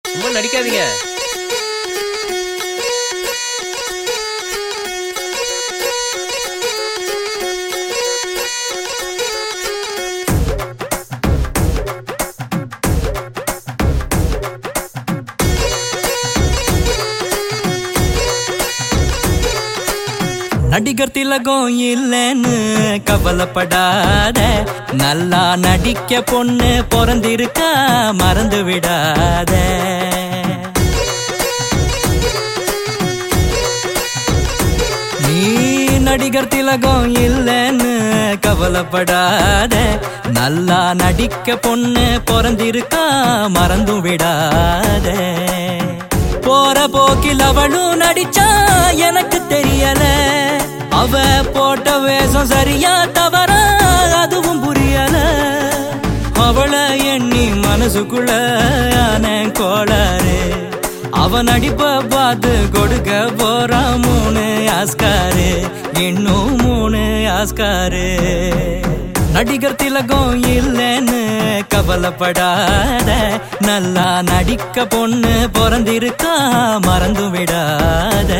சும்மா நடிக்காதீங்க நடிகர் திலகம் இல்லைன்னு கவலைப்படாத நல்லா நடிக்க பொண்ணு பிறந்திருக்கா மறந்து விடாத நீ நடிகர் திலகம் இல்லைன்னு கவலைப்படாத நல்லா நடிக்க பொண்ணு பிறந்திருக்கா மறந்து விடாத போற போக்கில் அவளும் நடிச்சா எனக்கு தெரியல அவ போட்ட வேஷம் சரியா தவறா அதுவும் புரியல அவளை எண்ணி மனசுக்குள்ள ஆன கோளாறு அவன் நடிப்ப பார்த்து கொடுக்க போறா மூணு ஆஸ்காரு இன்னும் மூணு ஆஸ்காரு நடிகர் திலகம் இல்லைன்னு கவலைப்படாத நல்லா நடிக்க பொண்ணு பிறந்திருக்கா மறந்து விடாத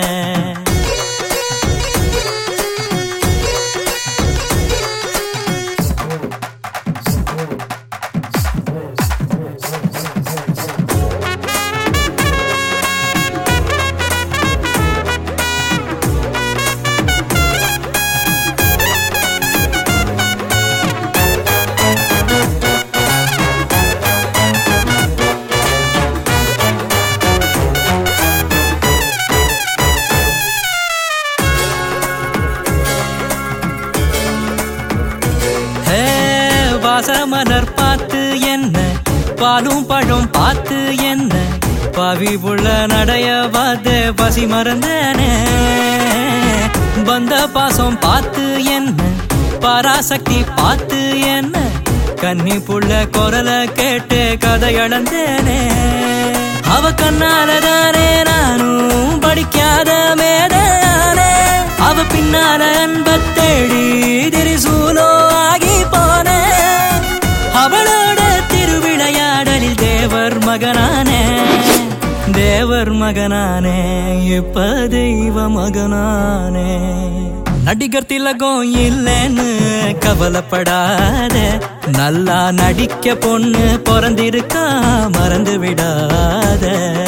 ஹே, வாசமலர் பார்த்து என்ன பாலும் பழம் பார்த்து என்ன பாவி புள்ள நடைய பார்த்து பசி மறந்தனே பந்த பாசம் பார்த்து என்ன பராசக்தி பார்த்து என்ன கன்னி புள்ள குரல கேட்டு கதை இழந்தேனே அவ கண்ணால தானே நானும் படிக்காத மேதானே அவ பின்னால அன்ப தேடி திரிசூலோ ஆகி போனேன் அவளோட திருவிளையாடலில் தேவர் மகனானே தேவர் மகனானே இப்ப தெய்வ மகனானே நடிகர் திலகம் இல்லைன்னு கவலைப்படாத நல்லா நடிக்க பொண்ணு பிறந்திருக்கா மறந்து விடாத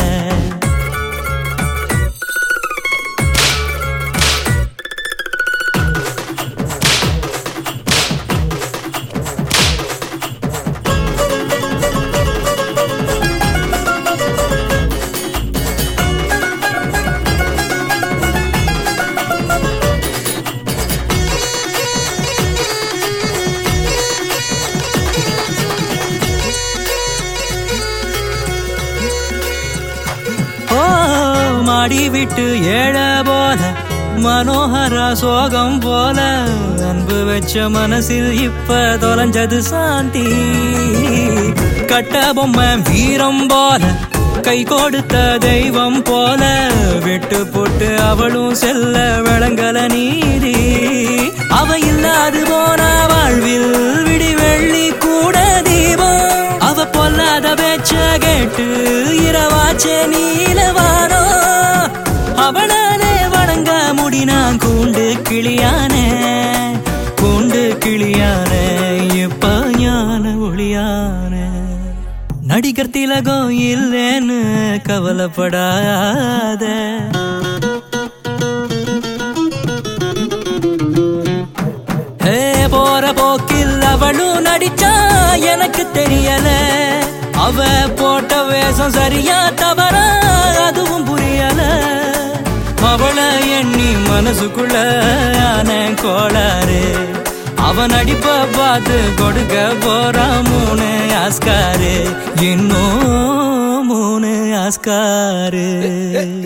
ஓ மாடி விட்டு ஏழ போல மனோகர சோகம் போல அன்பு வச்ச மனசில் இப்ப தொலைஞ்சது சாந்தி கட்ட பொம்மை வீரம் போல கை கொடுத்த தெய்வம் போல விட்டு போட்டு அவளும் செல்ல விளங்கல நீதி அவ இல்லாது போன வாழ்வில் விடி வெள்ளி கூட தீபம் அவ பொல்லாத பேச்ச கேட்டு இரவாச்சே நீலவானோ அவளாலே வணங்க முடினான் கூண்டு கிளியானே கூண்டு கிளியானே இப்ப ஞான ஒளியானே நடிகர் திலகம் இல்லைன்னு கவலைப்படாத ஹே போற போக்கில் அவளும் நடிச்சா எனக்கு தெரியல அவ போட்ட வேஷம் சரியா தவறா அதுவும் புரியல அவளை எண்ணி மனசுக்குள்ள ஆன கோளாறு அவன் நடிப்ப பார்த்து கொடுக்க போறா மூணு ஆஸ்காரு இன்னும் மூணு ஆஸ்காரு